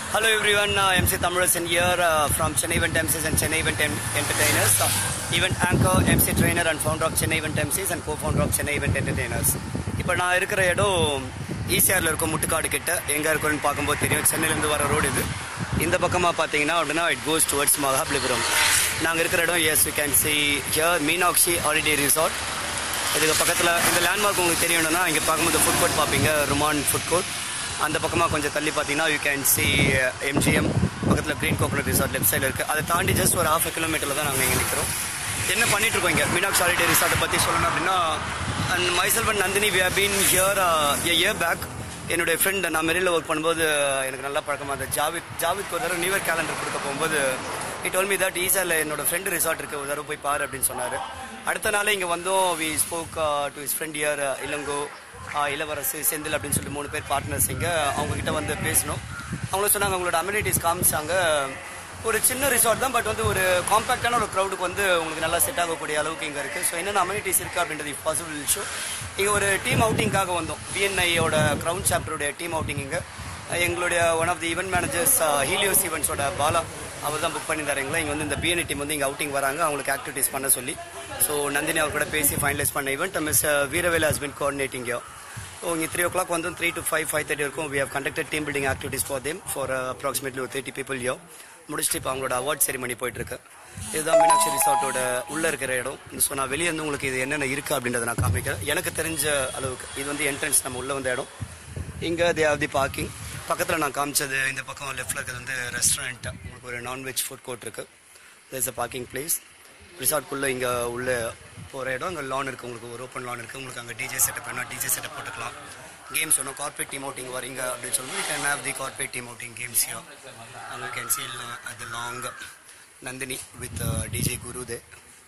Hello everyone, uh, MC Thamurasan here uh, from Chennai Event MCs and Chennai Event Em- Entertainers. Uh, event anchor, MC trainer and founder of Chennai Event MCs and co-founder of Chennai Event Entertainers. இப்போ நான் இருக்கிற இடம் ஈசிஆரில் இருக்கும் முட்டுக்காடு கிட்ட எங்கே இருக்குன்னு பார்க்கும்போது தெரியும் சென்னையிலேருந்து வர ரோடு இது இந்த பக்கமாக பார்த்தீங்கன்னா அப்படின்னா இட் கோஸ் டுவர்ட்ஸ் மகாபலிபுரம் நாங்கள் இருக்கிற இடம் yes you can see here Meenakshi holiday resort இதுக்கு பக்கத்தில் இந்த லேண்ட்மார்க் உங்களுக்கு தெரியணும்னா இங்கே பார்க்கும்போது ஃபுட் கோர்ட் பார்ப்பீங்க ருமான் ஃபுட் கோர்ட் அந்த பக்கமாக கொஞ்சம் தள்ளி பார்த்தீங்கன்னா யூ கேன் சி எம்ஜிஎம் பக்கத்தில் க்ரீன் கோகனட் ரிசார்ட் லெஃப்ட் சைடில் இருக்குது அதை தாண்டி ஜஸ்ட் ஒரு ஹாஃப் கிலோமீட்டரில் தான் நாங்கள் இங்கே நிற்கிறோம் என்ன பண்ணிட்டு இருக்கோம் இங்கே மீனாட்சி ஹாலிடே ரிசார்ட்டை பற்றி சொல்லணும் அப்படின்னா and myself and Nandini we been here a year back என்னுடைய ஃப்ரெண்ட் நான் மெரியில் ஒர்க் பண்ணும்போது எனக்கு நல்லா பழக்கமாக இருந்தது ஜாவித் ஜாவித் ஒரு தடவை நியூ இயர் கேலண்டர் கொடுக்க போகும்போது இட் டோல் மீ தட் ஈஸாவில் என்னோட ஃப்ரெண்டு ரிசார்ட் இருக்குது ஒரு தடவை போய் பாரு அப்படின்னு சொன்னார் அடுத்த நாளே இங்கே வந்தோம் we spoke to his friend here Ilango ah Ilavarasu Senthil அப்படின்னு சொல்லி மூணு பேர் பார்ட்னர்ஸ் இங்கே அவங்கக்கிட்ட வந்து பேசணும் அவங்களும் சொன்னாங்க அவங்களோட அம்யூனிட்டிஸ் காமிச்சாங்க ஒரு சின்ன ரிசார்ட் தான் பட் வந்து ஒரு காம்பாக்டான ஒரு க்ரௌடுக்கு வந்து உங்களுக்கு நல்லா செட் ஆகக்கூடிய அளவுக்கு இங்கே இருக்குது ஸோ என்னென்ன அம்யூனிட்டிஸ் இருக்குது அப்படின்றது இஃப் பாசிபிள் ஷோ இங்கே ஒரு டீம் அவுட்டிங்காக வந்தோம் பிஎன்ஐயோட க்ரௌண்ட் சாப்டருடைய டீம் அவுட்டிங் இங்கே எங்களுடைய one of the event managers Helios ஈவெண்ட்ஸோட பாலா அவர் தான் புக் பண்ணியிருந்தாரு எங்களை இங்கே வந்து இந்த பிஎன்ஐ டீம் வந்து இங்கே அவுட்டிங் வராங்க அவங்களுக்கு ஆக்டிவிட்டீஸ் பண்ண சொல்லி ஸோ நந்தினி அவர் கூட பேசி ஃபைனலைஸ் பண்ண event miss Veeravel has been coordinating யோ ஸோ இங்கே த்ரீ ஓ கிளாக் வந்து three to five five thirty இருக்கும் we have conducted team building activities for them for approximately ஒரு தேர்ட்டி பீப்புள் யோ முடிச்சுட்டு இப்போ அவங்களோட அவார்ட் செரிமனி போயிட்டு இருக்கு இதுதான் மீனாட்சி ரிசார்ட்டோட உள்ள இருக்கிற இடம் ஸோ நான் வெளியே வந்து உங்களுக்கு இது என்னென்ன இருக்கு அப்படின்றத நான் காமிக்கிறேன் எனக்கு தெரிஞ்ச அளவுக்கு இது வந்து என்ட்ரன்ஸ் நம்ம உள்ள வந்த இடம் இங்கே தே ஆர் தி பார்க்கிங் பக்கத்தில் நான் காமிச்சது இந்த பக்கம் லெஃப்டில் இருக்கிறது வந்து ரெஸ்டாரண்ட் உங்களுக்கு ஒரு நான்வெஜ் ஃபுட் கோர்ட் இருக்கு தேர்ஸ் அ பார்க்கிங் பிளேஸ் ரிசார்ட்குள்ளே இங்கே உள்ள போகிற இடம் அங்கே லான் இருக்குது உங்களுக்கு ஒரு ஓப்பன் லான் இருக்குது உங்களுக்கு அங்கே டிஜே செட்டப் வேணா டிஜே செட்டப் போட்டுக்கலாம் கேம்ஸ் வேணும் கார்பரேட் டீம் அவுட்டிங் வரீங்க அப்படின்னு சொல்லும்போது can have the corporate team outing games யோ அங்கே கேன் சீல் அது long Nandini with DJ Guru they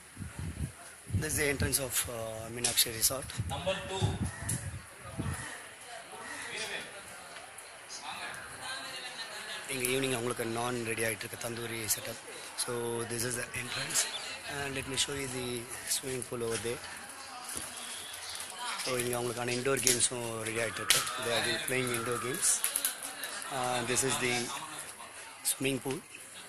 this the entrance of Meenakshi resort இங்கே ஈவினிங் அவங்களுக்கு நான் ரெடி ஆகிட்டு இருக்கு tandoori setup so this is the entrance and let me show you the swimming pool over they so இங்கே அவங்களுக்கான indoor கேம்ஸும் ready ஆகிட்டு இருக்கு they are been playing indoor games this is the swimming pool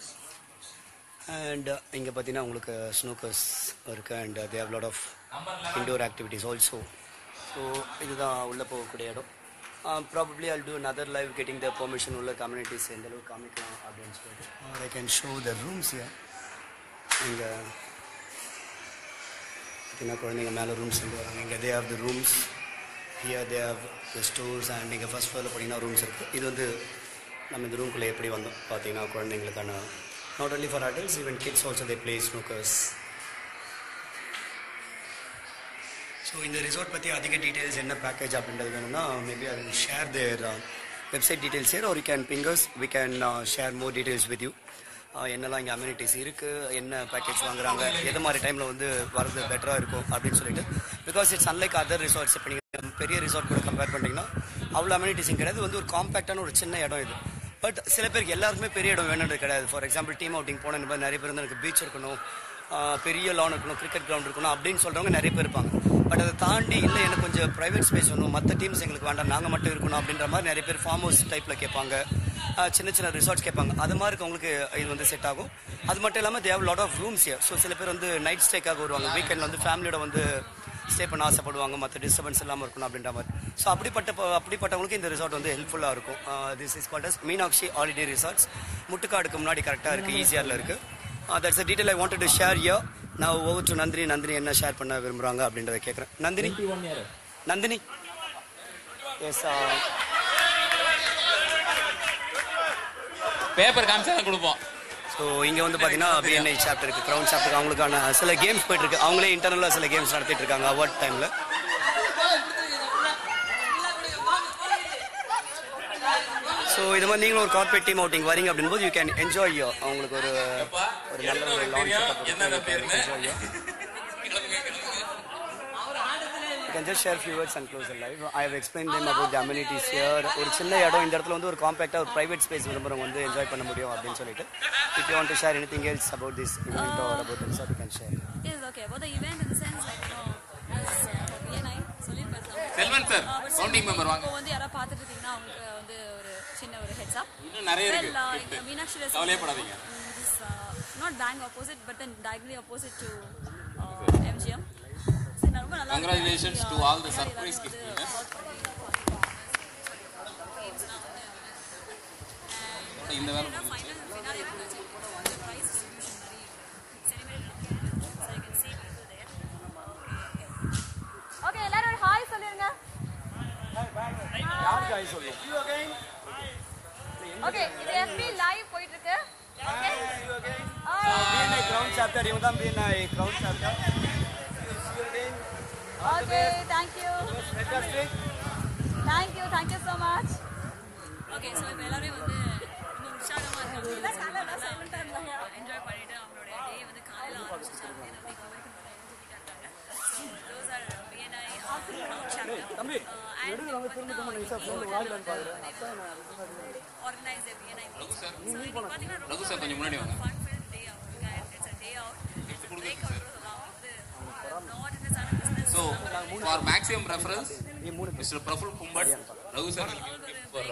and இங்கே பார்த்தீங்கன்னா உங்களுக்கு snookers இருக்குது and they have lot of indoor activities also so இதுதான் உள்ளே போகக்கூடிய இடம் ப்ராபப்ளி அல் டூ another live getting the permission உள்ள கம்யூனிட்டிஸ் எந்த அளவுக்கு காமிக்கலாம் அப்படின்னு சொல்லிட்டு I can show the rooms இங்கே பார்த்தீங்கன்னா குழந்தைங்க மேலே ரூம்ஸ் இருந்து வராங்க இங்கே they have the rooms here they have the stores and இங்கே ஃபஸ்ட் ஃப்ளோரில் பார்த்தீங்கன்னா ரூம்ஸ் இருக்குது இது வந்து நம்ம இந்த ரூம்குள்ளே எப்படி வந்தோம் பார்த்தீங்கன்னா குழந்தைங்களுக்கான not only for adults even kids also they play snookers so இந்த ரிசார்ட் பற்றி அதிக டீட்டெயில்ஸ் என்ன பேக்கேஜ் அப்படின்றது வேணும்னா maybe I will share their website details here or you can பிங்கர்ஸ் we can share more details with you Uh, என்னெல்லாம் இங்கே amenities இருக்குது என்ன பேக்கேஜ் வாங்குறாங்க எது மாதிரி டைமில் வந்து வரது பெட்டராக இருக்கும் அப்படின்னு சொல்லிட்டு because it's unlike other resorts இப்போ நீங்கள் பெரிய ரிசார்ட் கூட கம்பேர் பண்ணிங்கன்னா அவ்வளோ அம்யூனிட்டிஸும் கிடையாது வந்து ஒரு காம்பேக்டான ஒரு சின்ன இடம் இது பட் சில பேருக்கு எல்லாருக்குமே பெரிய இடம் வேணுன்றது கிடையாது ஃபார் எக்ஸாம்பிள் டீம் அவுட்டிங் போன இந்த மாதிரி நிறைய பேர் வந்து எனக்கு பீச் இருக்கணும் ஆஹ் பெரிய லான் இருக்கணும் கிரிக்கெட் கிரவுண்ட் இருக்கணும் அப்படின்னு சொல்கிறவங்க நிறைய பேர் இருப்பாங்க பட் அதை தாண்டி இல்லை எனக்கு கொஞ்சம் ப்ரைவேட் ஸ்பேஸ் வேணும் மற்ற டீம்ஸ் எங்களுக்கு வேண்டாம் நாங்கள் மட்டும் இருக்கணும் அப்படின்ற மாதிரி நிறைய பேர் ஃபார்ம் ஹவுஸ் டைப்பில் கேட்பாங்க ஆஹ் சின்ன சின்ன ரிசார்ட்ஸ் கேட்பாங்க அது மாதிரி இருக்கவங்களுக்கு இது வந்து செட் ஆகும் அது மட்டும் இல்லாமல் they've lot of rooms so சில பேர் வந்து நைட் ஸ்டேக்காக வருவாங்க வீக்கெண்டில் வந்து ஃபேமிலியோட வந்து ஸ்டே பண்ண ஆசைப்படுவாங்க மற்ற டிஸ்டர்பன்ஸ் இல்லாமல் இருக்கணும் அப்படின்ற மாதிரி ஸோ அப்படிப்பட்ட ப- அப்படிப்பட்டவங்களுக்கு இந்த ரிசார்ட் வந்து ஹெல்ப்ஃபுல்லாக இருக்கும் this is called as Meenakshi holiday resorts முட்டுக்காடுக்கு முன்னாடி கரெக்டாக இருக்குது ஈஸியாரில் இருக்குது that's a detail I wanted to share யோ நான் ஓவர் டு நந்தினி நந்தினி என்ன ஷேர் பண்ண விரும்புகிறாங்க அப்படின்றத கேட்குறேன் நந்தினி நந்தினி எஸ் பேப்பர் காமிச்சா தான் கொடுப்போம் ஸோ இங்கே வந்து பார்த்தீங்கன்னா பிஎன்ஐ சாப்டர் இருக்குது க்ரௌண்ட் சாப்டர் அவங்களுக்கான சில கேம்ஸ் போயிட்டு இருக்கு அவங்களே இன்டர்னலாக சில கேம்ஸ் நடத்திட்டு இருக்காங்க அவார்ட் டைமில் ஸோ இது மாதிரி நீங்களும் ஒரு கார்பரேட் டீம் அவுட்டிங் வரீங்க அப்படின்போது யூ கேன் என்ஜாய் யோ அவங்களுக்கு ஒரு ஒரு நல்ல ஒரு லாங் என்னென்ன பேருன்னு என்ஜாய் யோ You can just share few words and close the live. I have explained them about the amenities here. ஒரு சின்ன இடம் இந்த இடத்துல வந்து ஒரு காம்பேக்டா ஒரு பிரைவேட் ஸ்பேஸ் விரும்புறவங்க வந்து என்ஜாய் பண்ண முடியும் அப்படின்னு சொல்லிட்டு if you want to share anything else about this event or about the resort you can share. Yes, okay. About the event in the sense like, you know, as uh, BNI, சொல்லியிருப்பாரு sir. செல்வன் sir Uh, but counting member வாங்க இப்போ வந்து யாராவது பார்த்துட்டு இருக்கீங்கன்னா அவங்க வந்து ஒரு சின்ன ஒரு ஹெட்ஸ் அப் இன்னும் நிறைய இருக்கு Well, uh, gift. Meenakshi Residency, கவலையப்படாதீங்க. mm, this, uh, not bang opposite, but then diagonally opposite to uh, MGM. So, நான் ரொம்ப நல்லா இருக்கு. Congratulations to Yeah, all the yeah, surprise எல்லாரும் gift வந்து winners. work பண்ணி gamesலாம் வந்து இந்த வேலை ஏன்னா final finale இருக்காச்சு. கொஞ்சம் prize distribution மாதிரி celebrate பண்ணிருக்காங்க. So, you can see people there. Okay, எல்லாரும் ஒரு hi சொல்லிருங்க. யார் காய் சொல்லும் Okay, இது FB live போயிட்டு இருக்கு. Okay. Hi. BNI ground chapter இவங்க தான் BNI ground chapter Okay, thank you. Thank you, thank you so much. Okay, so இப்போ எல்லாரும் வந்து ரொம்ப உற்சாகமா இருக்காங்க என்ஜாய் பண்ணிட்டு அவங்களோட டே வந்து காலையில ஆரம்பிச்சிட்டாங்க வந்து இப்போ வரைக்கும் நல்லா எழுதிட்டு இருக்காங்க ஸோ தோஸ் ஆர் பிஎன்ஐ தம்பி ஆர்கனைஸ் பிஎன்ஐ ரகு சார் பார்த்தீங்கன்னா ரொம்ப ரகு சார் கொஞ்சம் முன்னாடி வாங்க fun filled day அவங்களுக்கு and it's a day out it's a break out சொல்லலாம் வந்து not in a business so for maximum reference mister Praful Kumbhat Raghu sir for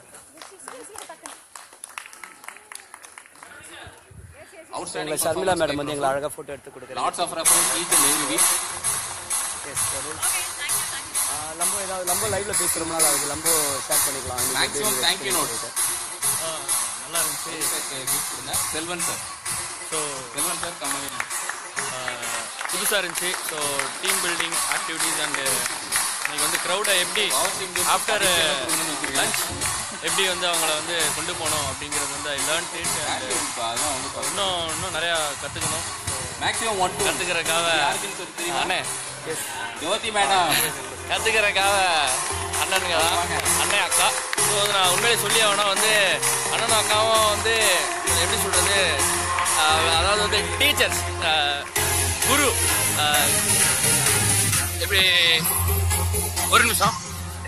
உங்களை அவுட்ஸ்டாண்டிங் ஷர்மிளா மேடம் வந்து எங்களை அழகாக ஃபோட்டோ எடுத்து கொடுக்குறாங்க lots of reference each and every week yes சரி okay thank you thank you Lambo ஏதாவது லம்போ லைவ்ல பேசி ரொம்ப நாள் ஆகுது லம்போ ஷேர் பண்ணிக்கலாம் இன்னைக்கு மேக்ஸிமம் எப்படி தேங்க்யூ நோட் ஆ, நல்லா இருந்துச்சு கிஃப்ட் கொடுங்க Selvan sir so Selvan sir கம்மி புதுசாக இருந்துச்சு so team building activities and இன்னைக்கு வந்து க்ரௌடை எப்படி ஆஃப்டர் லஞ்ச் எப்படி வந்து அவங்கள வந்து கொண்டு போகணும் அப்படிங்கிறது வந்து ஐ லேர்ன் இட் அண்ட் அதான் வந்து இன்னும் இன்னும் நிறையா கற்றுக்கணும் மேக்ஸிமம் ஒன் டூ கற்றுக்கிறக்காக யாருக்குன்னு சொல்லி தெரியுமா அண்ணே ஜோதி மேடம் கற்றுக்கிறக்காக அண்ணனுங்க தான் அண்ணன் அக்கா ஸோ வந்து நான் உண்மையிலே சொல்லி ஆகணும் வந்து அண்ணனும் அக்காவும் வந்து எப்படி சொல்கிறது அதாவது வந்து டீச்சர்ஸ் குரு ஆஹ், எப்படி ஒரு நிமிஷம்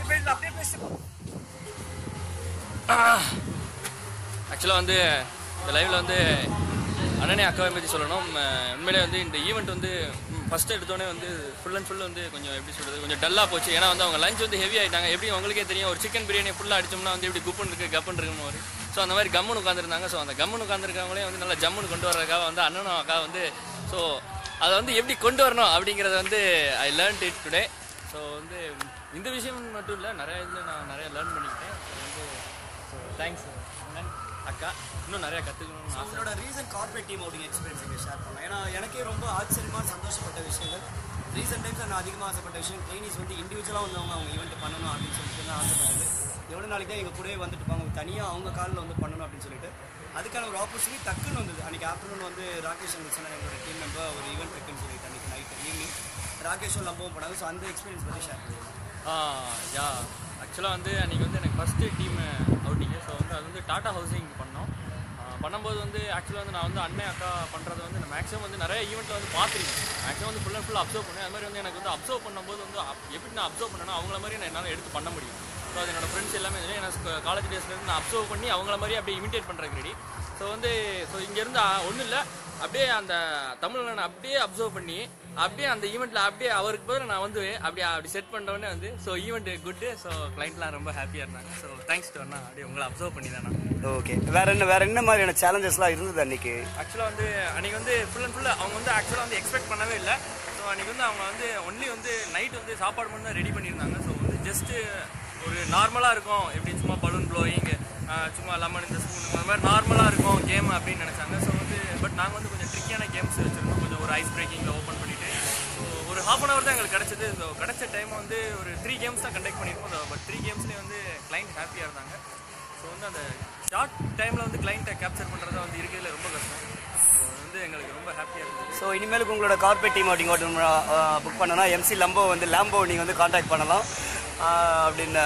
ஆக்சுவலாக வந்து இந்த லைவில் வந்து அண்ணனே அக்காவை பற்றி சொல்லணும் அஹ் உண்மையிலே வந்து இந்த ஈவெண்ட் வந்து ஃபஸ்ட்டு எடுத்தோடனே வந்து ஃபுல் அண்ட் ஃபுல் வந்து கொஞ்சம் எப்படி சொல்கிறது கொஞ்சம் டல்லாக போச்சு ஏன்னா வந்து அவங்க லஞ்ச் வந்து ஹெவி ஆகிட்டாங்க எப்படி உங்களுக்கே தெரியும் ஒரு சிக்கன் பிரியாணி ஃபுல்லாக அடிச்சோம்னா வந்து எப்படி குப்புன்னு இருக்குது கப்புன்னு இருக்குன்னு மாதிரி ஸோ அந்த மாதிரி கம்முன்னு உட்காந்துருந்தாங்க ஸோ அந்த கம்முன்னு உட்காந்துருக்கவங்களே வந்து நல்லா ஜம்முன்னு கொண்டு வர்றதுக்காக வந்து அண்ணனும் அக்கா வந்து ஸோ அதை வந்து எப்படி கொண்டு வரணும் அப்படிங்கிறத வந்து I learn it today so வந்து இந்த விஷயம் மட்டும் இல்லை நிறைய இதில் நான் நிறைய லேர்ன் பண்ணிக்கிட்டேன் So வந்து ஸோ தேங்க்ஸ் அண்ணன் அக்கா இன்னும் நிறையா கற்றுக்கணும்னு ஆசை உங்களோட recent corporate team outing experience இங்கே ஷேர் பண்ணலாம் ஏன்னா எனக்கே ரொம்ப ஆச்சரியமா சந்தோஷப்பட்ட விஷயங்கள் ரீசெண்ட் டைம்ஸ் நான் அதிகமாக ஆசைப்பட்ட விஷயம் ட்ரைனிஸ் வந்து இண்டிவிஜுவலாக வந்தவங்க அவங்க ஈவெண்ட் பண்ணணும் அப்படின்னு சொல்லிட்டு நான் ஆசைப்படுறது எவ்வளோ நாளைக்கு தான் எங்கள் கூடவே வந்துட்டு இருப்பாங்க தனியாக அவங்க காலில் வந்து பண்ணணும் அப்படின்னு சொல்லிட்டு அதுக்கான ஒரு ஆப்பர்ச்சுனிட்டி டக்குன்னு வந்தது அன்றைக்கி ஆஃப்டர்நூன் வந்து ராகேஷ் சொன்ன எங்களோட டீம் மெம்பர் ஒரு ஈவெண்ட் இருக்குன்னு சொல்லிட்டு அன்றைக்கி நைட் ஈவினிங் ராகேஷும் லம்பவும் போனாங்க ஸோ அந்த எக்ஸ்பீரியன்ஸ் பற்றி ஷேர் பண்ணுவோம் ஆ யா ஆக்சுவலாக வந்து அன்றைக்கி வந்து எனக்கு ஃபஸ்ட்டு டீம் அவுட்டிங்கு ஸோ வந்து அது வந்து டாடா ஹவுசிங் பண்ணோம் ஆ, பண்ணும்போது வந்து ஆக்சுவலாக வந்து நான் வந்து அண்ணன் அக்கா பண்ணுறது வந்து நான் மேக்ஸிமம் வந்து நிறைய ஈவெண்ட்டில் வந்து பார்த்துருக்கேன் மேக்ஸிமம் வந்து ஃபுல் அண்ட் ஃபுல் அப்சர்வ் பண்ணேன் அது மாதிரி வந்து எனக்கு வந்து அப்சர்வ் பண்ணும்போது வந்து அப்- எப்படி நான் அப்சர்வ் பண்ணேனோ அவங்கள மாதிரி நான் என்னால் எடுத்து பண்ண முடியும் ஸோ அது என்னோட ஃப்ரெண்ட்ஸ் எல்லாமே தெரியும் ஏன்னா காலேஜ் டேஸ்லேருந்து நான் அப்சர்வ் பண்ணி அவங்கள மாதிரி அப்படியே இமிட்டேட் பண்ணுறதுக்கு ரெடி ஸோ வந்து ஸோ இங்கேருந்து ஒன்றும் இல்லை அப்படியே அந்த தமிழ் நான் அப்படியே அப்சர்வ் பண்ணி அப்படியே அந்த ஈவெண்ட்டில் அப்படியே அவருக்கு பதில் நான் வந்து அப்படியே அப்படி செட் பண்ணோடனே வந்து ஸோ ஈவெண்ட் குட்டு ஸோ கிளைண்ட்லாம் ரொம்ப ஹாப்பியாக இருந்தாங்க ஸோ தேங்க்ஸ் டு அண்ணா அப்படியே உங்களை அப்சர்வ் பண்ணி தானே ஓகே வேற என்ன வேற என்ன மாதிரியான சேலஞ்சஸ்லாம் இருந்தது அன்னைக்கு ஆக்சுவலாக வந்து அன்றைக்கி வந்து ஃபுல் அண்ட் ஃபுல்லாக அவங்க வந்து ஆக்சுவலாக வந்து எக்ஸ்பெக்ட் பண்ணவே இல்லை ஸோ அன்றைக்கி வந்து அவங்க வந்து ஒன்லி வந்து நைட் வந்து சாப்பாடு மட்டும் தான் ரெடி பண்ணியிருந்தாங்க ஸோ வந்து ஜஸ்ட்டு ஒரு நார்மலாக இருக்கும் எப்படி சும்மா பலூன் ப்ளோயிங் சும்மா லெமன் இந்த ஸ்பூன் அந்த மாதிரி நார்மலாக இருக்கும் கேம் அப்படின்னு நினச்சாங்க ஸோ வந்து பட் நாங்கள் வந்து கொஞ்சம் ட்ரிக்கியான கேம்ஸ் வச்சுருந்தோம் கொஞ்சம் ஒரு ஐஸ் பிரேக்கிங்கில் ஓப்பன் பண்ணிவிட்டு ஸோ ஒரு ஹாஃப் அன் ஹவர் தான் எங்களுக்கு கிடச்சிது ஸோ கிடச்ச டைம் வந்து ஒரு த்ரீ கேம்ஸ் தான் கண்டக்ட் பண்ணியிருக்கோம் பட் த்ரீ கேம்ஸ்லேயே வந்து கிளைண்ட் ஹாப்பியாக இருந்தாங்க ஸோ வந்து அந்த ஷார்ட் டைமில் வந்து கிளைண்ட்டை கேப்சர் பண்ணுறது வந்து இருக்கிறதுல ரொம்ப கஷ்டம் ஸோ வந்து எங்களுக்கு ரொம்ப ஹாப்பியாக இருந்தது ஸோ இனிமேலுக்கு உங்களோட கார்பரேட் டீம் அவுட்டிங் ஓட்டம் புக் பண்ணனா எம்சி லம்போ வந்து லேம்போ நீங்கள் வந்து காண்டாக்ட் பண்ணலாம் ஆஹ் அப்படின்னு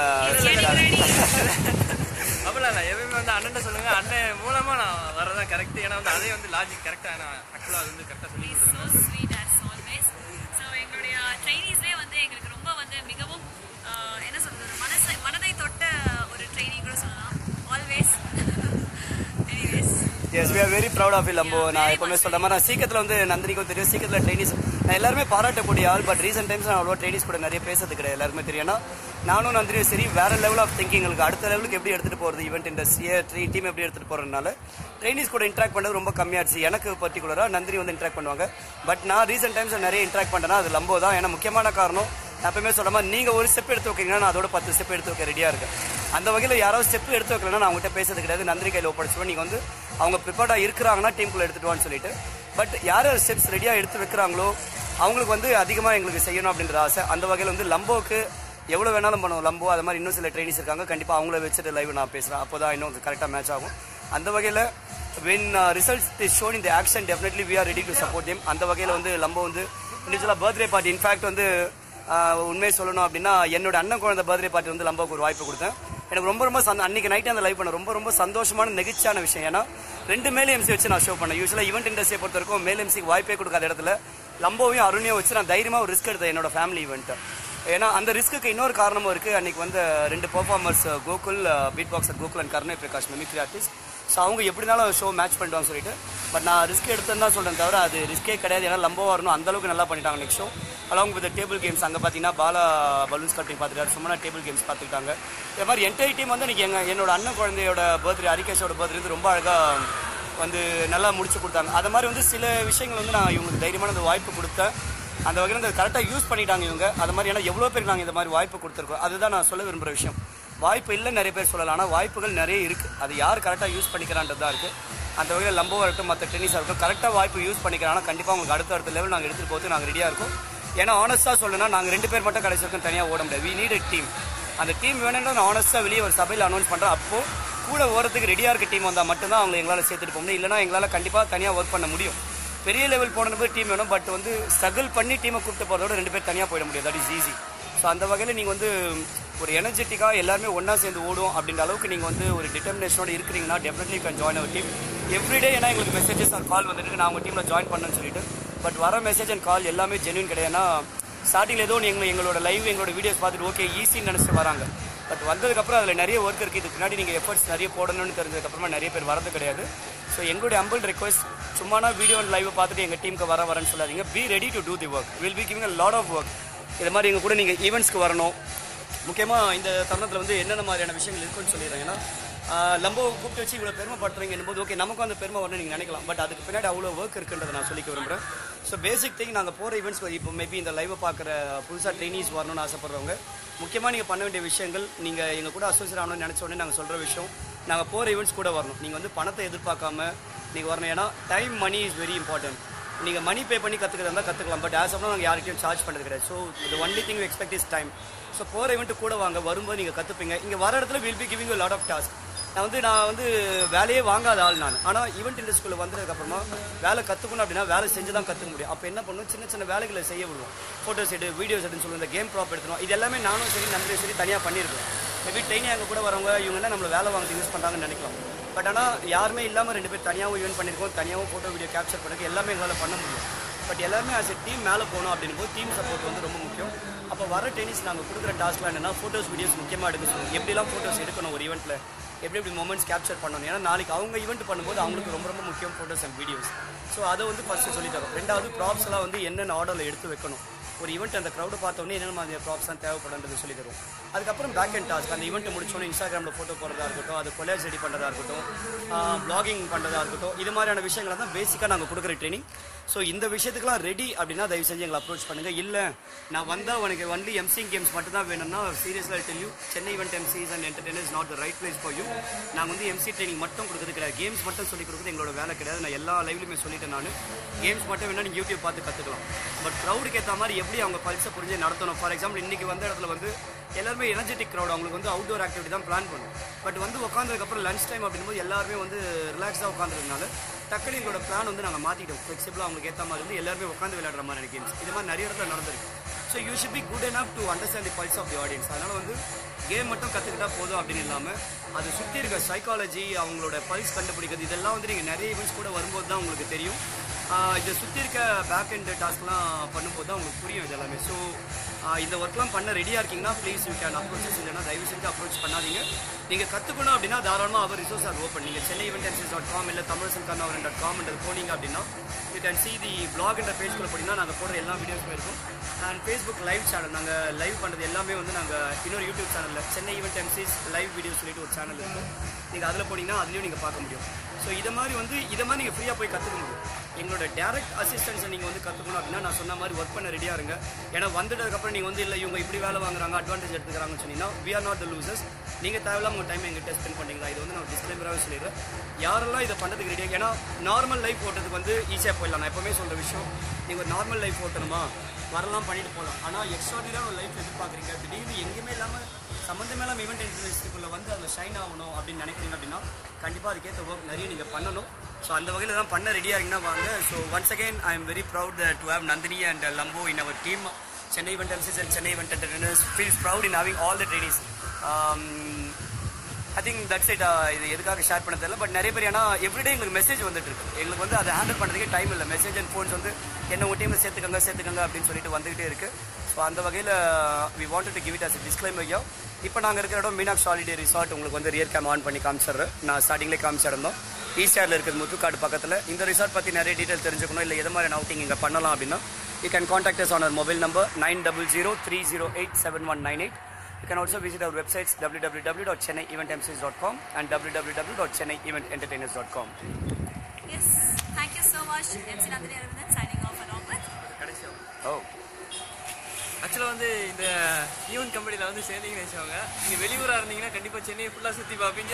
அப்படிலாம் இல்லை எப்பயுமே வந்து அண்ணன் சொல்லுங்கள் அண்ணன் மூலமாக நான் வரதான் கரெக்ட் ஏன்னா வந்து அதே வந்து லாஜிக் கரெக்டாக நான் ஆக்சுவலாக அது வந்து கரெக்டாக சொல்லி He's கொடுத்துருங்க so sweet as always. So எங்களுடைய ட்ரைனிஸ்லேயே வந்து எங்களுக்கு ரொம்ப வந்து மிகவும் ஆஹ், என்ன சொல்றது மனசை மனதை தொட்ட ஒரு ட்ரைனிங் கூட சொல்லலாம் always anyways yes we are very proud of Lambo நான் எப்பவுமே சொல்ற மாதிரி நான் சீக்கிரத்தில் வந்து நந்தினிக்கும் தெரியும் சீக்கிரத்தில் ட்ரைனிஸ் நான் எல்லாருமே பாராட்டக்கூடிய ஆள் பட் ரீசெண்ட் டைம்ஸ் நான் அவ்வளோ ட்ரைனிஸ் கூட நிறைய பேசுறது கிடையாது எல்லாருமே தெரியும் ஏன்னா நானும் நந்தினியும் சரி வேற லெவல் ஆஃப் திங்கிங் எங்களுக்கு அடுத்த லெவலுக்கு எப்படி எடுத்துட்டு போறது ஈவெண்ட் இண்டஸ்ட்ரியை த்ரீ டீம் எப்படி எடுத்துட்டு போறதுனால ட்ரைனிஸ் கூட இன்ட்ராக்ட் பண்ணது ரொம்ப கம்மியாச்சு எனக்கு பர்டிகுலராக நந்தினி வந்து இன்ட்ராக்ட் பண்ணுவாங்க பட் நான் ரீசெண்ட் டைம்ஸ் நிறைய இன்ட்ராக்ட் பண்ணேன்னா அது லம்போ தான் ஏன்னா முக்கியமான காரணம் நான் எப்பவுமே சொல்ற மாதிரி நீங்க ஒரு ஸ்டெப் எடுத்து வைக்கிறீங்கன்னா நான் அதோட பத்து ஸ்டெப் எடுத்து வைக்க ரெடியா இருக்கேன் அந்த வகையில் யாராவது ஸ்டெப் எடுத்து வைக்கலன்னா நான் அவங்ககிட்ட பேசுறது கிடையாது நந்தினி கையில் ஒப்படைச்சுவேன் நீங்க வந்து அவங்க ப்ரிப்பேர்டா இருக்கிறாங்கன்னா டீமுக்குள்ள எடுத்துட்டு வான்னு சொல்லிட்டு பட் யார் யார் ஸ்டெப்ஸ் ரெடியா எடுத்து வைக்கிறாங்களோ அவங்களுக்கு வந்து அதிகமாக எங்களுக்கு செய்யணும் அப்படின்ற ஆசை அந்த வகையில் வந்து லம்போக்கு எவ்வளோ வேணாலும் பண்ணுவோம் லம்போ அது மாதிரி இன்னும் சில ட்ரைனிஸ் இருக்காங்க கண்டிப்பாக அவங்கள வச்சுட்டு லைவ் நான் பேசுகிறேன் அப்போ தான் இன்னும் கரெக்டாக மேட்ச் ஆகும் அந்த வகையில் வென் ரிசல்ட்ஸ் இஸ் ஷோன் இந்த action definitely we are ready to support them அந்த வகையில் வந்து லம்போ வந்து இண்டிவிஜுவலாக பர்த்டே பார்ட்டி இன்ஃபேக்ட் வந்து ஆஹ், உண்மையை சொல்லணும் அப்படின்னா என்னோட அண்ணன் குழந்தை பர்த்டே பார்ட்டி வந்து லம்போக்கு ஒரு வாய்ப்பு கொடுத்தேன் எனக்கு ரொம்ப ரொம்ப சந்த அன்னைக்கு நைட்டு அந்த லைவ் பண்ண ரொம்ப ரொம்ப சந்தோஷமான நெகிழ்ச்சியான விஷயம் ஏன்னா ரெண்டு மேல் எம்சி வச்சு நான் ஷோ பண்ணேன் யூஸ்வலாக ஈவெண்ட் இண்டஸ்ட்ரியை பொறுத்த வரைக்கும் மேல் எம்சிக்கு வாய்ப்பே கொடுக்காத இடத்துல லம்போவையும் அருணையும் வச்சு நான் தைரியமாக ஒரு ரிஸ்க் எடுத்தேன் என்னோட ஃபேமிலி ஈவெண்ட் ஏன்னா அந்த ரிஸ்க்கு இன்னொரு காரணமும் இருக்குது அன்னைக்கு வந்து ரெண்டு performers Gokul beat boxer Gokul and Karunai Prakash mimicry artist so அவங்க எப்படினாலும் ஷோ மேட்ச் பண்ணிடுவாங்க சொல்லிட்டு பட் நான் ரிஸ்க் எடுத்தேன்னு தான் சொல்கிறேன் தவிர அது ரிஸ்கே கிடையாது ஏன்னா லம்போ வரணும் அந்த அளவுக்கு நல்லா பண்ணிட்டாங்க next show along with table games அங்கே பார்த்தீங்கன்னா பாலா பலூன்ஸ் கட்டிங் பார்த்துட்டாரு சும்மா டேபிள் கேம்ஸ் பார்த்துக்கிட்டாங்க இதே மாதிரி என்டையர் டீம் வந்து இன்னைக்கு எங்கள் என்னோட அண்ணன் குழந்தையோட பர்த்டே ஹரிகேஷோட பர்த்டே வந்து ரொம்ப அழகாக வந்து நல்லா முடிச்சு கொடுத்தாங்க அது மாதிரி வந்து சில விஷயங்கள் வந்து நான் இவங்களுக்கு தைரியமான அந்த வாய்ப்பு கொடுத்தேன் அந்த வகையில் அந்த கரெக்டாக யூஸ் பண்ணிட்டாங்க இவங்க அது மாதிரி ஏன்னா எவ்வளோ பேர் நாங்கள் இந்த மாதிரி வாய்ப்பு கொடுத்துருக்கோம் அதுதான் நான் சொல்ல விரும்புகிற விஷயம் வாய்ப்பு இல்லை நிறைய பேர் சொல்லலாம் ஆனால் வாய்ப்புகள் நிறைய இருக்குது அது யார் கரெக்டாக யூஸ் பண்ணிக்கிறான்றது தான் இருக்குது அந்த வகையில் லம்போவாக இருக்கட்டும் மற்ற டென்னிஸாக இருக்கட்டும் கரெக்டாக வாய்ப்பு யூஸ் பண்ணிக்கிறாங்கன்னா கண்டிப்பாக உங்களுக்கு அடுத்த அடுத்த லெவல் நாங்கள் எடுத்துகிட்டு போகிறது நாங்கள் ரெடியாக இருக்கோம் ஏன்னா ஆனஸ்ட்டாக சொல்லணும்னா நாங்கள் ரெண்டு பேர் மட்டும் கடைசி வரைக்கும் தனியாக ஓட முடியாது வி நீட் a டீம் அந்த டீம் வேணும்னு நான் ஆனஸ்ட்டாக வெளியே ஒரு சபையில் அனௌன்ஸ் பண்ணுறேன் அப்போ கூட ஓரத்துக்கு ரெடியாக இருக்க டீம் வந்தால் மட்டும்தான் அவங்க எங்களால் சேர்த்துட்டு போக முடியும் இல்லைனா எங்களால் கண்டிப்பாக தனியாக ஒர்க் பண்ண முடியும் பெரிய லெவல் போன போய் டீம் வேணும் பட் வந்து ஸ்ட்ரகிள் பண்ணி டீமை கூப்பிட்டு போகிறதோட ரெண்டு பேர் தனியாக போயிட முடியாது தட் இஸ் ஈஸி ஸோ அந்த வகையில் நீங்கள் வந்து ஒரு எனர்ஜெட்டிக்காக எல்லாருமே ஒன்றா சேர்ந்து ஓடும் அப்படின்ற அளவுக்கு நீங்கள் வந்து ஒரு டிட்டர்மினேஷனோட இருக்கிறீங்கன்னா definitely can join our team everyday ஏன்னா எங்களுக்கு மெசேஜஸ் ஆர் கால் வந்துருக்கு நான் உங்கள் டீமில் ஜாயின் பண்ணேன்னு சொல்லிட்டு பட் வர மெசேஜ் அண்ட் கால் எல்லாமே ஜென்யூன் கிடையாதுன்னா ஸ்டார்டிங்கில் ஏதோ எங்களை எங்களோட லைவ் எங்களோட வீடியோஸ் பார்த்துட்டு ஓகே ஈஸின்னு நினச்சிட்டு வராங்க பட் வந்ததுக்கப்புறம் அதில் நிறைய ஒர்க் இருக்குது இதுக்கு முன்னாடி நீங்கள் எஃபர்ட்ஸ் நிறைய போடணும்னு தெரிஞ்சதுக்கப்புறமா நிறைய பேர் வரது கிடையாது ஸோ எங்களுடைய அம்பிள் ரெக்வஸ்ட் சும்மானா வீடியோ அண்ட் லைவ் பார்த்துட்டு எங்கள் டீமுக்கு வர வரேன்னு சொல்லாதீங்க be ready to do the work will be giving a lot of work இது மாதிரி எங்கள் கூட நீங்கள் ஈவெண்ட்ஸ்க்கு வரணும் முக்கியமாக இந்த தருணத்தில் வந்து என்னென்ன மாதிரியான விஷயங்கள் இருக்குன்னு சொல்லிடுறேன் ஏன்னா ஆஹ் லம்போ கூப்பிட்டு வச்சு இவ்வளோ பெருமைப்படுத்துறீங்க என்னும்போது ஓகே நமக்கும் அந்த பெருமை வரணும் நீங்கள் நினைக்கலாம் பட் அதுக்கு பின்னாடி அவ்வளோ ஒர்க் இருக்குன்றதை நான் சொல்லிக்க விரும்புகிறேன் ஸோ பேசிக் திங் நாங்கள் போகிற ஈவெண்ட்ஸ் இப்போ மேபி இந்த லைவை பார்க்குற புதுசாக ட்ரைனிஸ் வரணும்னு ஆசைப்படுறவங்க முக்கியமாக நீங்கள் பண்ண வேண்டிய விஷயங்கள் நீங்கள் எங்கள் கூட அசோசியேட் ஆகணும்னு நினச்ச உடனே நாங்கள் சொல்கிற விஷயம் நாங்கள் போகிற ஈவெண்ட்ஸ் கூட வரணும் நீங்கள் வந்து பணத்தை எதிர்பார்க்காம நீங்கள் வரணும் ஏன்னா time money is very important நீங்கள் மணி பே பண்ணி கற்றுக்கிறதா இருந்தால் கற்றுக்கலாம் பட் ஆஸ் ஆஃப்னா நாங்கள் யார்கிட்டயும் சார்ஜ் பண்ணுறது கிடையாது so the only thing expect is time so போகிற இவெண்ட் கூட வாங்க வரும்போது நீங்கள் கற்றுப்பீங்க இங்கே வர இடத்துல will be giving lot of task நான் வந்து நான் வந்து வேலையே வாங்காத ஆள் நான் ஆனால் ஈவெண்ட் இண்டஸ்ட்ரியில் வந்ததுக்கப்புறமா வேலை கற்றுக்கணும் அப்படின்னா வேலை செஞ்சு தான் கற்றுக்க முடியும் அப்போ என்ன பண்ணுவோம் சின்ன சின்ன வேலைகளை செய்ய விடுவோம் ஃபோட்டோஸ் எடு வீடியோஸ் எடுன்னு சொல்லுவோம் இந்த கேம் ப்ராப் எடுத்துணும் இது எல்லாமே நானும் சரி நன்றியும் சரி தனியாக பண்ணியிருக்கேன் மேபி ட்ரெயினி அங்கே கூட வரவங்க இவங்க என்ன நம்மளை வேலை வாங்க யூஸ் பண்ணுறாங்கன்னு நினைக்கலாம் பட் ஆனால் யாருமே இல்லாமல் ரெண்டு பேர் தனியாகவும் ஈவெண்ட் பண்ணியிருக்கோம் தனியாகவும் ஃபோட்டோ வீடியோ கேப்சர் பண்ணுறது எல்லாமே எங்களால் பண்ண முடியும் பட் எல்லாருமே ஆஸ் எ டீம் மேலே போகணும் அப்படின்னும் போது டீம் சப்போர்ட் வந்து ரொம்ப முக்கியம் அப்போ வர டென்னிஸ் நாங்கள் கொடுக்குற டாஸ்க்லாம் என்னன்னா ஃபோட்டோஸ் வீடியோஸ் முக்கியமாக எடுக்க சொல்லுவோம் எப்படிலாம் ஃபோட்டோஸ் எடுக்கணும் ஒரு ஈவெண்ட்டில் எப்படி எப்படி மூமெண்ட்ஸ் கேப்சர் பண்ணணும் ஏன்னா நாளைக்கு அவங்க ஈவெண்ட் பண்ணும்போது அவங்களுக்கு ரொம்ப ரொம்ப முக்கியம் ஃபோட்டோஸ் அண்ட் வீடியோஸ் ஸோ அதை வந்து ஃபஸ்ட்டு சொல்லி தரோம் ரெண்டாவது ப்ராப்ஸ் எல்லாம் வந்து என்னென்ன ஆர்டரில் எடுத்து வைக்கணும் ஒரு ஈவெண்ட் அந்த க்ரௌடை பார்த்தோன்னே என்னென்ன மாதிரி ப்ராப்ஸ் தான் தேவைப்படுன்றது சொல்லி தருவோம் அதுக்கப்புறம் பேக் அண்ட் டாஸ்க் அந்த ஈவெண்ட் முடிச்சோன்னே இன்ஸ்டாகிராமில் ஃபோட்டோ போடுறதா இருக்கட்டும் அது கொலேஜ் ரெடி பண்ணுறதா இருக்கட்டும் பிளாகிங் பண்ணுறதா இருக்கட்டும் இது மாதிரியான விஷயங்களை தான் பேசிக்காக நாங்கள் கொடுக்குற ட்ரைனிங் ஸோ இந்த விஷயத்துக்குலாம் ரெடி அப்படின்னா தயவு செஞ்சு எங்களை அப்ரோச் பண்ணுங்கள் இல்லை நான் வந்தால் உனக்கு ஒன்லி எம்சிங் கேம்ஸ் மட்டும் தான் வேணும்னா சீரியஸாக tell you Chennai event MCs and entertainers not the right place for you நாங்கள் வந்து எம்சி ட்ரைனிங் மட்டும் கொடுக்குறது கிடையாது கேம்ஸ் மட்டும் சொல்லி கொடுக்குறது எங்களோட வேலை கிடையாது நான் எல்லா லைவ்லையுமே சொல்லிட்டேன் நான் கேம்ஸ் மட்டும் வேணா நீங்கள் யூடியூப் பார்த்து கற்றுக்கலாம் பட் க்ரௌடுக்கு ஏற்ற மாதிரி எப்படி அவங்க பல்ஸை புரிஞ்சு நடத்தணும் ஃபார் எக்ஸாம்பிள் இன்னைக்கு வந்த இடத்துல வந்து எல்லாருமே எனர்ஜெட்டிக் க்ரௌட் அவங்களுக்கு வந்து அவுட்டோர் ஆக்டிவிட்டி தான் பிளான் பண்ணும் பட் வந்து உட்காந்ததுக்கப்புறம் லஞ்ச் டைம் அப்படிங்கும்போது எல்லாருமே வந்து ரிலாக்ஸாக உட்காந்துருந்தனால டக்குனு எங்களோட பிளான் வந்து நாங்கள் மாற்றிட்டோம் ஃப்ளெக்சிபிளாக அவங்களுக்கு ஏற்ற மாதிரி வந்து எல்லாருமே உட்காந்து விளையாடுற மாதிரி கேம்ஸ் இது மாதிரி நிறைய இடத்துல நடந்திருக்கு so you should be good enough to understand the pulse of the audience அதனால் வந்து கேம் மட்டும் கற்றுக்கிட்டா போதும் அப்படின்னு இல்லாமல் அது சுற்றி இருக்க சைக்காலஜி அவங்களோட பல்ஸ் கண்டுபிடிக்கிறது இதெல்லாம் வந்து நீங்கள் நிறைய ஈவெண்ட்ஸ் கூட வரும்போது தான் உங்களுக்கு தெரியும் ஆஹ் இதை சுற்றி இருக்க பேக் அண்ட் டாஸ்க்லாம் பண்ணும்போது தான் உங்களுக்கு புரியும் இது எல்லாமே ஸோ இந்த ஒர்க்லாம் பண்ண ரெடியாக இருக்கீங்கன்னா ப்ளீஸ் யூ கேன் அப்ரோச்சஸ் இல்லைன்னா தயவு செஞ்சு அப்ரோச் பண்ணாதீங்க நீங்கள் கற்றுக்கணும் அப்படின்னா தாராளமாக அவர் ரிசோர்ஸ் ஆர் ஓப்பன் நீங்கள் சென்னை இவென்டென்சிஸ் டாட் காம் இல்லை தமிழ் கர்ணாவரன் டாட் காம் போனீங்க அப்படின்னா you can see the blog என்ற பேஜ்குள்ளே போனீங்கன்னா நாங்கள் போடுற எல்லா வீடியோஸுமே இருக்கும் அண்ட் ஃபேஸ்புக் லைவ் சேனல் நாங்கள் லைவ் பண்ணுறது எல்லாமே வந்து நாங்கள் இன்னொரு யூடியூப் சேனலில் Chennai event MCs live video சொல்லிட்டு ஒரு சேனல் இருக்கும் நீங்கள் அதில் போனீங்கன்னா அதுலேயும் நீங்கள் பார்க்க முடியும் ஸோ இதை மாதிரி வந்து இதை மாதிரி நீங்கள் ஃப்ரீயாக போய் கற்றுக்க முடியும் எங்களோட டேரக்ட் அசிஸ்டன்ஸை நீங்கள் வந்து கற்றுக்கணும் அப்படின்னா நான் சொன்ன மாதிரி ஒர்க் பண்ண ரெடியாக இருங்க ஏன்னா வந்துட்டதுக்கப்புறம் நீங்கள் வந்து இல்லை இவங்க இப்படி வேலை வாங்குறாங்க அட்வான்டேஜ் எடுத்துக்கிறாங்கன்னு சொன்னீங்கன்னா we are not the losers நீங்கள் தேவையில்லாம உங்கள் டைம் எங்கிட்ட ஸ்பெண்ட் பண்ணீங்களா இது வந்து நான் டிஸ்கிளைமராகவே சொல்லிடுறேன் யாரெல்லாம் இதை பண்ணுறதுக்கு ரெடியாக ஏன்னா நார்மல் லைஃப் ஓட்டுறதுக்கு வந்து ஈஸியாக போயிடலாம் நான் எப்போவுமே சொல்கிற விஷயம் நீங்கள் ஒரு நார்மல் லைஃப் ஓட்டணுமா வரலாம் பண்ணிட்டு போகலாம் ஆனால் எக்ஸ்ட்ராடினராக ஒரு லைஃப் எதிர்பார்க்குறீங்க திடீர்னு எங்கேயுமே இல்லாமல் சம்மந்தமே இல்லாமல் ஈவெண்ட் இண்டஸ்ட்ரிக்குள்ளே வந்து அதில் ஷைன் ஆகணும் அப்படின்னு நினைக்கிறீங்க அப்படின்னா கண்டிப்பாக அதுக்கேற்ற ஒர்க் நிறைய நீங்கள் பண்ணணும் ஸோ அந்த வகையில் தான் பண்ண ரெடியாக இருக்கீங்கன்னா வாங்க so once again I am very proud to have Nandini and Lambo in our team Chennai event எல்சிஸ் and Chennai event entertainers feels proud in having all the trainees I think that's it இது எதுக்காக ஷேர் பண்ண தெரியல பட் நிறைய பேர் ஏன்னா எவ்ரிடே எங்களுக்கு message வந்துட்டு இருக்கு எங்களுக்கு வந்து அதை ஹேண்டில் பண்ணுறதுக்கே டைம் இல்லை மெசேஜ் அண்ட் ஃபோன்ஸ் வந்து என்ன உங்கள் டீமில் சேர்த்துக்கங்க சேர்த்துக்கங்க அப்படின்னு சொல்லிட்டு வந்துகிட்டே இருக்கு ஸோ அந்த வகையில் we wanted to give it as disclaim ஐயா இப்போ நாங்கள் இருக்கிற இடம் மீனாக்ஸ் ஹாலிடே ரிசார்ட் உங்களுக்கு வந்து ரியர் கேம் ஆன் பண்ணி காமிச்சிடுறேன் நான் ஸ்டார்டிங்லேயே காமிச்சிருந்தோம் ஈஸ்டர்ல இருக்கிற முத்துக்காடு பக்கத்தில் இந்த ரிசார்ட் பற்றி நிறைய டீட்டெயில் தெரிஞ்சுக்கணும் இல்லை எது மாதிரி அவுட்டிங் இங்கே பண்ணலாம் அப்படின்னா you can contact us on our mobile number nine double zero three zero eight seven one nine eight You can also visit our websites www.chennaieventmcs.com and www.chennaievententertainers.com. Yes, thank you so much. MC Nandini Aravindan signing off along with Oh. ஆக்சுவலாக வந்து இந்த event கம்பெனியில் வந்து சேர்ந்தீங்கன்னு வச்சுக்கோங்க நீங்கள் வெளியூராக இருந்தீங்கன்னா கண்டிப்பாக சென்னையை ஃபுல்லாக சுற்றி பார்ப்பீங்க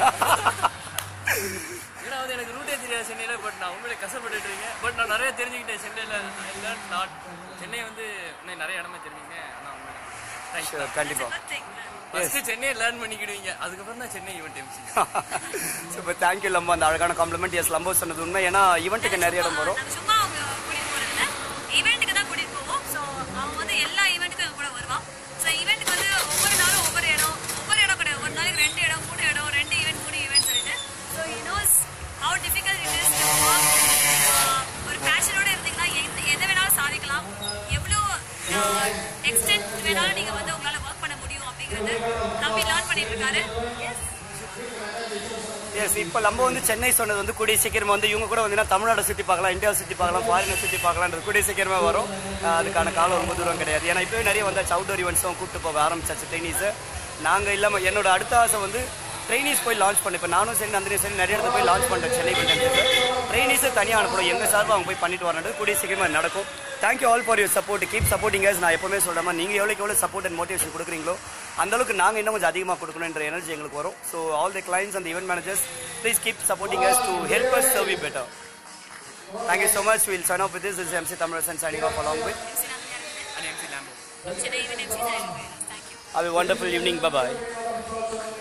ஏன்னா வந்து எனக்கு ரூட்டே தெரியாது சென்னையில் பட் நான் உண்மையிலே கஷ்டப்பட்டுட்டு இருக்கேன் பட் நான் நிறைய தெரிஞ்சுக்கிட்டேன் சென்னையில் இல்லை நாட் சென்னை வந்து இன்னும் நிறைய இடமே தெரிஞ்சுக்கிட்டேன் ஆனால் உண்மையிலே Sure, That's a கண்டிப்பா good thing. ஃபஸ்ட்டு சென்னையை லேர்ன் பண்ணிக்கிடுவீங்க அதுக்கப்புறம் தான் Chennai event MC super thank you Lambo அந்த அழகான காம்ப்ளிமெண்ட் எஸ் லம்போ சொன்னது உண்மை ஏன்னா ஈவெண்ட்டுக்கு நிறைய இடம் வரும் நாங்க சும்மா அவங்க கூட்டிட்டு போறதில்ல ஈவெண்ட்டுக்கு தான் கூட்டிட்டு போவோம் ஸோ அவன் வந்து எல்லா ஈவெண்ட்டுக்கும் எங்க கூட வருவான் ஸோ ஈவெண்ட்டுக்கு வந்து ஒவ்வொரு நாளும் ஒவ்வொரு இடம் ஒவ்வொரு இடம் கிடையாது ஒரு நாளைக்கு ரெண்டு இடம் மூணு இடம் ரெண்டு ஈவெண்ட் மூணு ஈவெண்ட் சொல்லிட்டு so he knows how difficult it is to walk ஒரு பேஷனோட இருந்தீங்கன்னா எந்த எதை வேணாலும் சாதிக்கலாம் எவ்வளோ எக்ஸ்டென்ட் வேணாலும் நீங்க வந்து உங்களால ஒர்க் பண்ண முடியும் அப்படிங்கறது தம்பி லேர்ன் பண்ணிட்டு இருக்காரு எஸ் எஸ் இப்போ நம்ம வந்து சென்னை சொன்னது வந்து கூடிய சீக்கிரமா வந்து இவங்க கூட வந்து தமிழ்நாடு சுற்றி பார்க்கலாம் இந்தியாவை சுற்றி பார்க்கலாம் ஃபாரினை சுற்றி பார்க்கலான்றது கூடிய சீக்கிரமா வரும் அஹ் அதுக்கான காலம் ரொம்ப தூரம் கிடையாது ஏன்னா இப்போவே நிறைய வந்தாச்சு அவுட்டோர் ஈவெண்ட்ஸும் கூப்பிட்டு போக ஆரம்பிச்சாச்சு ட்ரைனிஸை நாங்கள் இல்லாமல் என்னோட அடுத்த ஆசை வந்து ட்ரைனிஸ் போய் லான்ச் பண்ண இப்போ நானும் சரி நந்தினியும் சரி நிறைய இடத்துல போய் லான்ச் பண்ணுறேன் சென்னை ட்ரைனிஸை தனியாக அனுப்பணும் எங்கள் சார்பாக அவங்க போய் பண்ணிட்டு வரணும் கூடிய சீக்கிரமாக நடக்கும் thank you all for your support keep supporting நான் எப்பவுமே சொல்கிறேன் நீங்கள் எவ்வளோக்கு எவ்வளோ சப்போர்ட் அண்ட் மோட்டிவேஷன் கொடுக்குறீங்களோ அந்த அளவுக்கு நாங்கள் இன்னும் கொஞ்சம் அதிகமாக கொடுக்கணுன்ற எனர்ஜி எங்களுக்கு வரும் so all the clients and event managers please keep supporting us to help us serve you better Thank you so much. We'll sign off with this. This is MC Tamarasan signing off along with. MC Nandini Aravindan. Chennai Event MC signing off. Thank you. Have a wonderful evening. Bye bye.